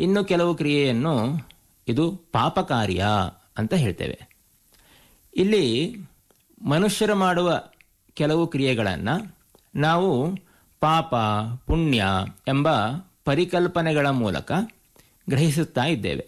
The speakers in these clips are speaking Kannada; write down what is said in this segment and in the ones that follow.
ಇನ್ನು ಕೆಲವು ಕ್ರಿಯೆಯನ್ನು ಇದು ಪಾಪಕಾರ್ಯ ಅಂತ ಹೇಳ್ತೇವೆ ಇಲ್ಲಿ ಮನುಷ್ಯರು ಮಾಡುವ ಕೆಲವು ಕ್ರಿಯೆಗಳನ್ನು ನಾವು ಪಾಪ ಪುಣ್ಯ ಎಂಬ ಪರಿಕಲ್ಪನೆಗಳ ಮೂಲಕ ಗ್ರಹಿಸುತ್ತಾ ಇದ್ದೇವೆ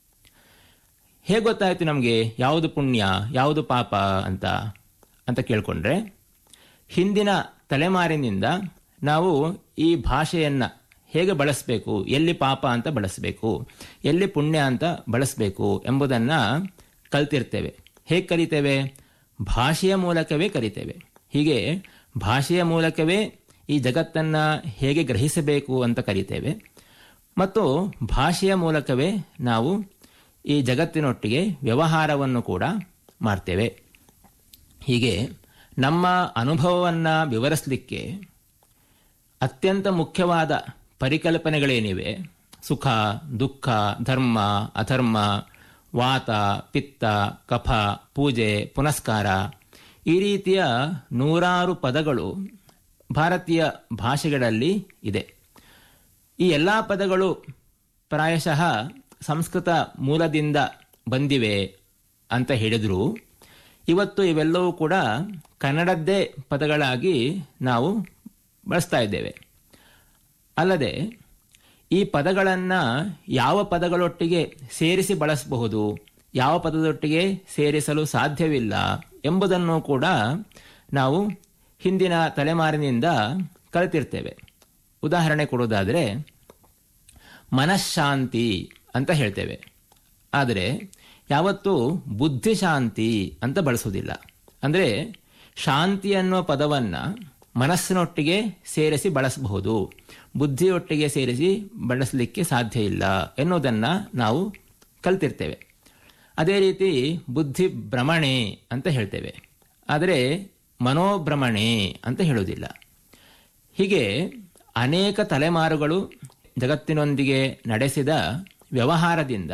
ಹೇಗೆ ಗೊತ್ತಾಯಿತು ನಮಗೆ ಯಾವುದು ಪುಣ್ಯ ಯಾವುದು ಪಾಪ ಅಂತ ಅಂತ ಕೇಳಿಕೊಂಡ್ರೆ ಹಿಂದಿನ ತಲೆಮಾರಿನಿಂದ ನಾವು ಈ ಭಾಷೆಯನ್ನು ಹೇಗೆ ಬಳಸಬೇಕು ಎಲ್ಲಿ ಪಾಪ ಅಂತ ಬಳಸಬೇಕು ಎಲ್ಲಿ ಪುಣ್ಯ ಅಂತ ಬಳಸಬೇಕು ಎಂಬುದನ್ನು ಕಲ್ತಿರ್ತೇವೆ ಹೇಗೆ ಕಲಿತೇವೆ ಭಾಷೆಯ ಮೂಲಕವೇ ಕಲಿತೇವೆ ಹೀಗೆ ಭಾಷೆಯ ಮೂಲಕವೇ ಈ ಜಗತ್ತನ್ನು ಹೇಗೆ ಗ್ರಹಿಸಬೇಕು ಅಂತ ಕಲಿತೇವೆ ಮತ್ತು ಭಾಷೆಯ ಮೂಲಕವೇ ನಾವು ಈ ಜಗತ್ತಿನೊಟ್ಟಿಗೆ ವ್ಯವಹಾರವನ್ನು ಕೂಡ ಮಾಡ್ತೇವೆ ಹೀಗೆ ನಮ್ಮ ಅನುಭವವನ್ನು ವಿವರಿಸಲಿಕ್ಕೆ ಅತ್ಯಂತ ಮುಖ್ಯವಾದ ಪರಿಕಲ್ಪನೆಗಳೇನಿವೆ ಸುಖ ದುಃಖ ಧರ್ಮ ಅಧರ್ಮ ವಾತ ಪಿತ್ತ ಕಫ ಪೂಜೆ ಪುನಸ್ಕಾರ ಈ ರೀತಿಯ ನೂರಾರು ಪದಗಳು ಭಾರತೀಯ ಭಾಷೆಗಳಲ್ಲಿ ಇದೆ ಈ ಎಲ್ಲ ಪದಗಳು ಪ್ರಾಯಶಃ ಸಂಸ್ಕೃತ ಮೂಲದಿಂದ ಬಂದಿವೆ ಅಂತ ಹೇಳಿದರೂ ಇವತ್ತು ಇವೆಲ್ಲವೂ ಕೂಡ ಕನ್ನಡದ್ದೇ ಪದಗಳಾಗಿ ನಾವು ಬಳಸ್ತಾ ಇದ್ದೇವೆ ಅಲ್ಲದೆ ಈ ಪದಗಳನ್ನು ಯಾವ ಪದಗಳೊಟ್ಟಿಗೆ ಸೇರಿಸಿ ಬಳಸಬಹುದು ಯಾವ ಪದದೊಟ್ಟಿಗೆ ಸೇರಿಸಲು ಸಾಧ್ಯವಿಲ್ಲ ಎಂಬುದನ್ನು ಕೂಡ ನಾವು ಹಿಂದಿನ ತಲೆಮಾರಿನಿಂದ ಕಲಿತಿರ್ತೇವೆ ಉದಾಹರಣೆ ಕೊಡೋದಾದರೆ ಮನಃಶಾಂತಿ ಅಂತ ಹೇಳ್ತೇವೆ ಆದರೆ ಯಾವತ್ತೂ ಬುದ್ಧಿಶಾಂತಿ ಅಂತ ಬಳಸೋದಿಲ್ಲ ಅಂದರೆ ಶಾಂತಿ ಅನ್ನುವ ಪದವನ್ನು ಮನಸ್ಸಿನೊಟ್ಟಿಗೆ ಸೇರಿಸಿ ಬಳಸಬಹುದು ಬುದ್ಧಿಯೊಟ್ಟಿಗೆ ಸೇರಿಸಿ ಬಳಸಲಿಕ್ಕೆ ಸಾಧ್ಯ ಇಲ್ಲ ಎನ್ನುವುದನ್ನು ನಾವು ಕಲ್ತಿರ್ತೇವೆ ಅದೇ ರೀತಿ ಬುದ್ಧಿ ಭ್ರಮಣೆ ಅಂತ ಹೇಳ್ತೇವೆ ಆದರೆ ಮನೋಭ್ರಮಣೆ ಅಂತ ಹೇಳುವುದಿಲ್ಲ ಹೀಗೆ ಅನೇಕ ತಲೆಮಾರುಗಳು ಜಗತ್ತಿನೊಂದಿಗೆ ನಡೆಸಿದ ವ್ಯವಹಾರದಿಂದ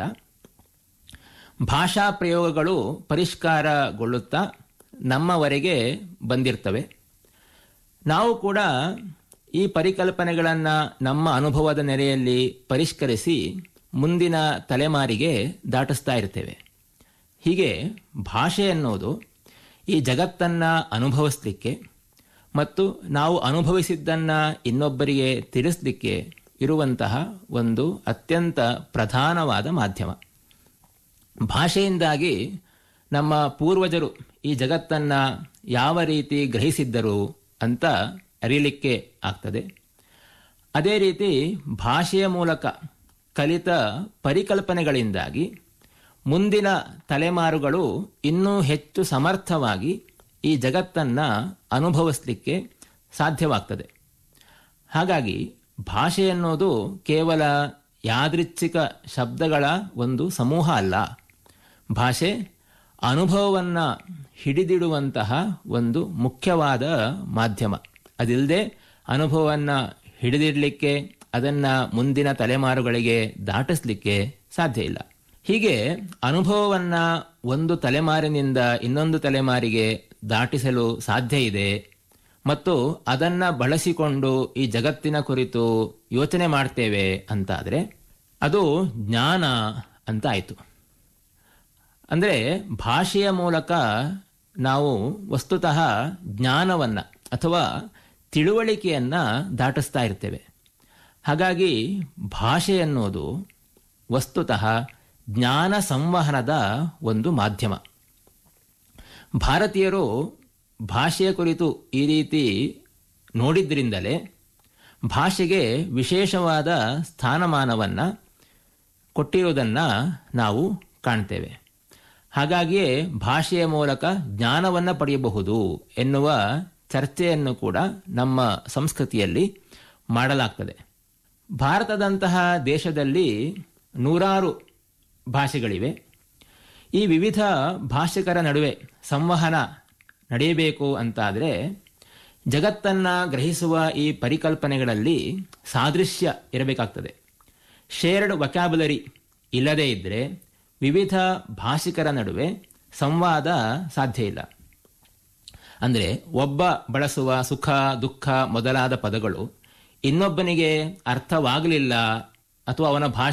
ಭಾಷಾ ಪ್ರಯೋಗಗಳು ಪರಿಷ್ಕಾರಗೊಳ್ಳುತ್ತಾ ನಮ್ಮವರೆಗೆ ಬಂದಿರ್ತವೆ ನಾವು ಕೂಡ ಈ ಪರಿಕಲ್ಪನೆಗಳನ್ನು ನಮ್ಮ ಅನುಭವದ ನೆಲೆಯಲ್ಲಿ ಪರಿಷ್ಕರಿಸಿ ಮುಂದಿನ ತಲೆಮಾರಿಗೆ ದಾಟಿಸ್ತಾ ಇರ್ತೇವೆ ಹೀಗೆ ಭಾಷೆ ಅನ್ನೋದು ಈ ಜಗತ್ತನ್ನು ಅನುಭವಿಸಲಿಕ್ಕೆ ಮತ್ತು ನಾವು ಅನುಭವಿಸಿದ್ದನ್ನು ಇನ್ನೊಬ್ಬರಿಗೆ ತಿಳಿಸಲಿಕ್ಕೆ ಇರುವಂತಹ ಒಂದು ಅತ್ಯಂತ ಪ್ರಧಾನವಾದ ಮಾಧ್ಯಮ ಭಾಷೆಯಿಂದಾಗಿ ನಮ್ಮ ಪೂರ್ವಜರು ಈ ಜಗತ್ತನ್ನು ಯಾವ ರೀತಿ ಗ್ರಹಿಸಿದ್ದರು ಅಂತ ಅರಿಯಲಿಕ್ಕೆ ಆಗ್ತದೆ ಅದೇ ರೀತಿ ಭಾಷೆಯ ಮೂಲಕ ಕಲಿತ ಪರಿಕಲ್ಪನೆಗಳಿಂದಾಗಿ ಮುಂದಿನ ತಲೆಮಾರುಗಳು ಇನ್ನೂ ಹೆಚ್ಚು ಸಮರ್ಥವಾಗಿ ಈ ಜಗತ್ತನ್ನು ಅನುಭವಿಸಲಿಕ್ಕೆ ಸಾಧ್ಯವಾಗ್ತದೆ ಹಾಗಾಗಿ ಭಾಷೆ ಅನ್ನೋದು ಕೇವಲ ಯಾದೃಚ್ಛಿಕ ಶಬ್ದಗಳ ಒಂದು ಸಮೂಹ ಅಲ್ಲ ಭಾಷೆ ಅನುಭವವನ್ನು ಹಿಡಿದಿಡುವಂತಹ ಒಂದು ಮುಖ್ಯವಾದ ಮಾಧ್ಯಮ ಅದಿಲ್ಲದೆ ಅನುಭವವನ್ನು ಹಿಡಿದಿಡಲಿಕ್ಕೆ ಅದನ್ನು ಮುಂದಿನ ತಲೆಮಾರುಗಳಿಗೆ ದಾಟಿಸ್ಲಿಕ್ಕೆ ಸಾಧ್ಯ ಇಲ್ಲ ಹೀಗೆ ಅನುಭವವನ್ನು ಒಂದು ತಲೆಮಾರಿನಿಂದ ಇನ್ನೊಂದು ತಲೆಮಾರಿಗೆ ದಾಟಿಸಲು ಸಾಧ್ಯ ಇದೆ ಮತ್ತು ಅದನ್ನು ಬಳಸಿಕೊಂಡು ಈ ಜಗತ್ತಿನ ಕುರಿತು ಯೋಚನೆ ಮಾಡ್ತೇವೆ ಅಂತಾದರೆ ಅದು ಜ್ಞಾನ ಅಂತ ಆಯಿತು ಅಂದರೆ ಭಾಷೆಯ ಮೂಲಕ ನಾವು ವಸ್ತುತಃ ಜ್ಞಾನವನ್ನು ಅಥವಾ ತಿಳುವಳಿಕೆಯನ್ನು ದಾಟಿಸ್ತಾ ಇರ್ತೇವೆ ಹಾಗಾಗಿ ಭಾಷೆ ಅನ್ನೋದು ವಸ್ತುತಃ ಜ್ಞಾನ ಸಂವಹನದ ಒಂದು ಮಾಧ್ಯಮ ಭಾರತೀಯರು ಭಾಷೆಯ ಕುರಿತು ಈ ರೀತಿ ನೋಡಿದ್ರಿಂದಲೇ ಭಾಷೆಗೆ ವಿಶೇಷವಾದ ಸ್ಥಾನಮಾನವನ್ನು ಕೊಟ್ಟಿರುವುದನ್ನು ನಾವು ಕಾಣ್ತೇವೆ ಹಾಗಾಗಿಯೇ ಭಾಷೆಯ ಮೂಲಕ ಜ್ಞಾನವನ್ನು ಪಡೆಯಬಹುದು ಎನ್ನುವ ಚರ್ಚೆಯನ್ನು ಕೂಡ ನಮ್ಮ ಸಂಸ್ಕೃತಿಯಲ್ಲಿ ಮಾಡಲಾಗ್ತದೆ ಭಾರತದಂತಹ ದೇಶದಲ್ಲಿ ನೂರಾರು ಭಾಷೆಗಳಿವೆ ಈ ವಿವಿಧ ಭಾಷಿಕರ ನಡುವೆ ಸಂವಹನ ನಡೆಯಬೇಕು ಅಂತಾದರೆ ಜಗತ್ತನ್ನು ಗ್ರಹಿಸುವ ಈ ಪರಿಕಲ್ಪನೆಗಳಲ್ಲಿ ಸಾದೃಶ್ಯ ಇರಬೇಕಾಗ್ತದೆ ಶೇರ್ಡ್ ವಕ್ಯಾಬುಲರಿ ಇಲ್ಲದೇ ಇದ್ದರೆ ವಿವಿಧ ಭಾಷಿಕರ ನಡುವೆ ಸಂವಾದ ಸಾಧ್ಯ ಇಲ್ಲ ಅಂದರೆ ಒಬ್ಬ ಬಳಸುವ ಸುಖ ದುಃಖ ಮೊದಲಾದ ಪದಗಳು ಇನ್ನೊಬ್ಬನಿಗೆ ಅರ್ಥವಾಗಲಿಲ್ಲ ಅಥವಾ ಅವನ ಭಾಷೆ